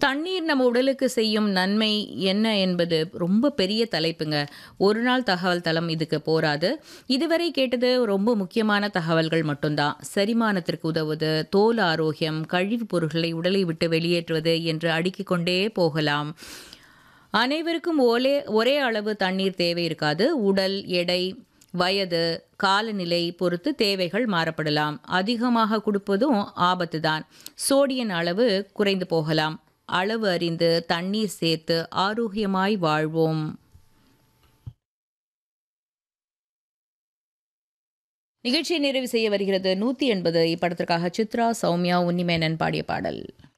தண்ணீர் நம்ம உடலுக்கு செய்யும் நன்மை என்ன என்பது ரொம்ப பெரிய தலைப்புங்க ஒரு நாள் தகவல் தளம் இதுக்கு போராது இதுவரை கேட்டது ரொம்ப முக்கியமான தகவல்கள் மட்டும்தான் செரிமானத்திற்கு உதவுவது தோல் ஆரோக்கியம் கழிவுப் பொருட்களை உடலை விட்டு வெளியேற்றுவது என்று அடுக்கிக் கொண்டே போகலாம் அனைவருக்கும் ஒரே ஒரே அளவு தண்ணீர் தேவை இருக்காது உடல் எடை வயது காலநிலை பொறுத்து தேவைகள் மாறப்படலாம் அதிகமாக கொடுப்பதும் ஆபத்து தான் சோடியன் அளவு குறைந்து போகலாம் அளவு அறிந்து தண்ணீர் சேர்த்து ஆரோக்கியமாய் வாழ்வோம் நிகழ்ச்சியை நிறைவு செய்ய வருகிறது நூற்றி எண்பது இப்படத்திற்காக சித்ரா சௌமியா உன்னிமேனன் பாடிய பாடல்